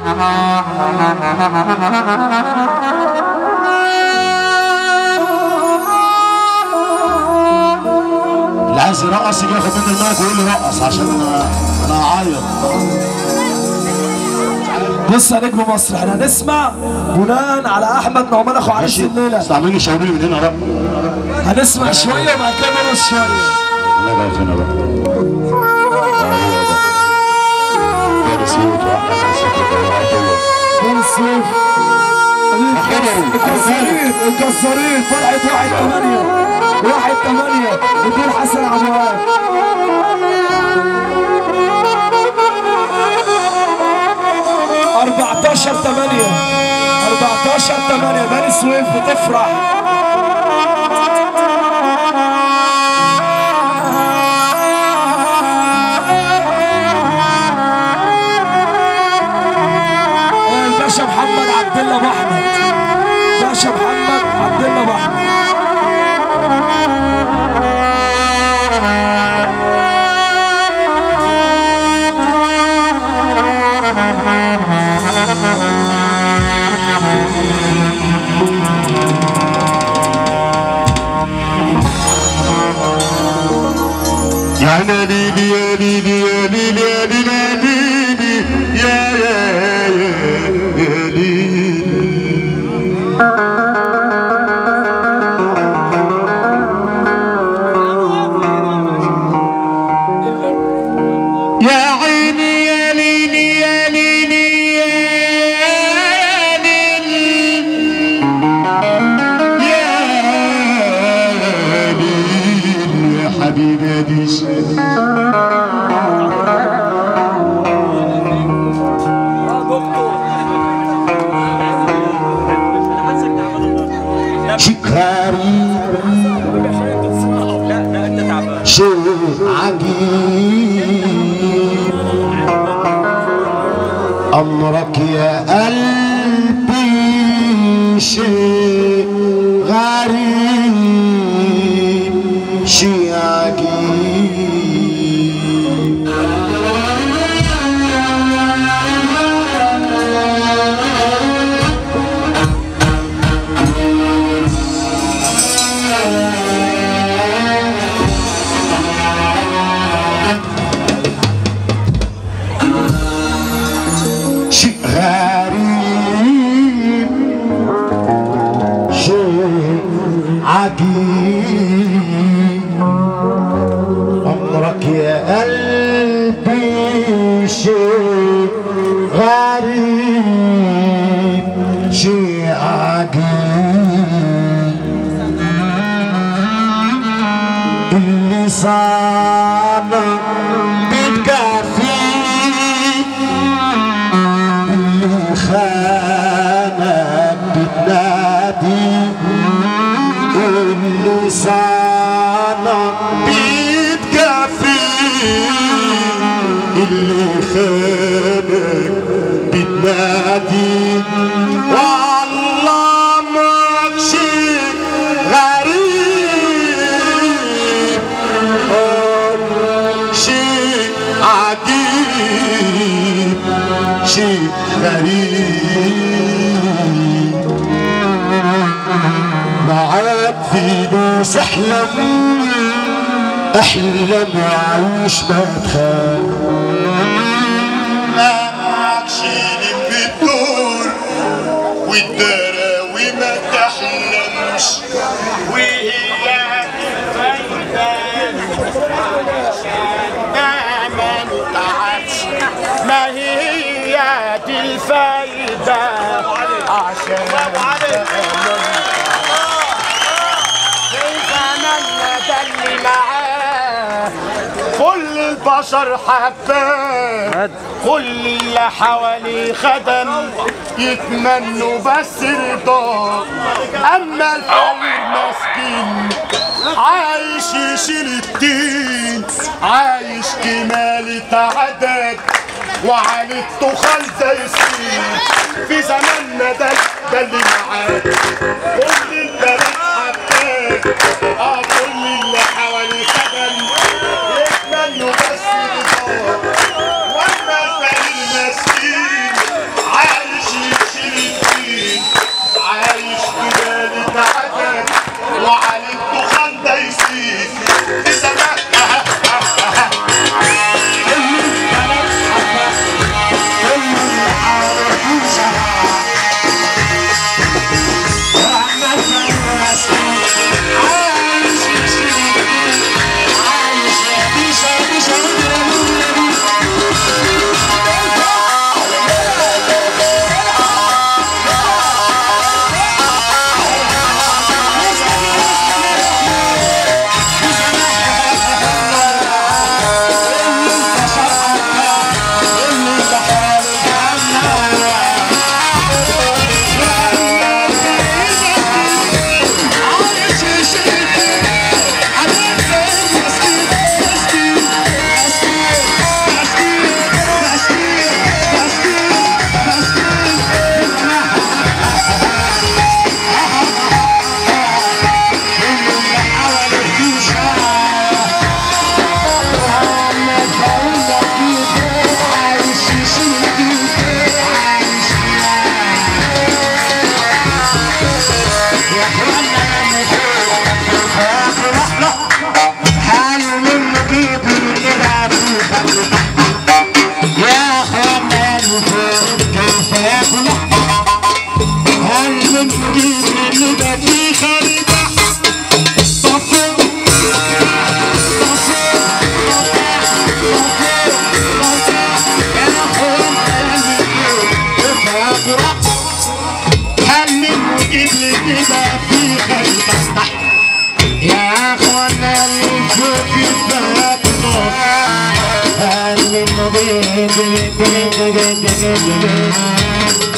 اللي عايز يرقص يجي ياخد مني المايك ويقول لي رقص عشان انا انا هعيط بص يا نجم مصر احنا هنسمع بناء على احمد نعمان اخو عريس ماشي الليله استعملني شاورني من هنا بقى هنسمع شويه وبعد كده نرقص شويه الله بقى هنا بقى ايوه ده فارس يوت واحمد نسيت بن سيف الجزارين الجزارين فرحة واحد ثمانية واحد ثمانية بدون حسن عمار أربعتاشر ثمانية أربعتاشر ثمانية بني سويف بتفرح الباشا محمد عبد الله ابو احمد باشا محمد عبد الله ابو احمد يا ليلي يا ليلي يا ليلي يا ليلي يا ليلي يا يا يا يا ليلي يا عيني يا ليلي يا ليلي يا ليلي يا ليل يا حبيبي يا ديش شيء غريب شيء عجيب أمرك يا قلبي شيء غريب شيء عجيب شيء غريب شيء عجيب عمرك يا قلبي شيء غريب شيء عجيب اللي صار بتكفيه اللي خانك بتنادي اللي صانك بتكفي اللي خانك بتنادي والله معك شيء غريب شيء عجيب شيء غريب معاك في ناس احلم احلم وعيش ما تخاف معاك شيء بتدور والدراوي ما تحلمش وهي ما نتعبش ما هي دي الفايدة عشان زماننا ده اللي معاه كل البشر حباه كل اللي حواليه خدم يتمنوا بس رضاه اما الفقير مسكين عايش يشيل الدين عايش كمالة عدد وعلى التخال زي السين في زماننا ده ده اللي معاه كل البنات حباه اه كل اللي حواليه خدم يتمنوا بس رضاه واما الفقير مسكين يا اخوانا اللي فوق كيف يفرح حال من نجيب الإله في خلقه يا اخوانا اللي فوق كيف يفرح هل من نجيب الإله في خلقه طفل يا اخوانا اللي فوق الباب هل من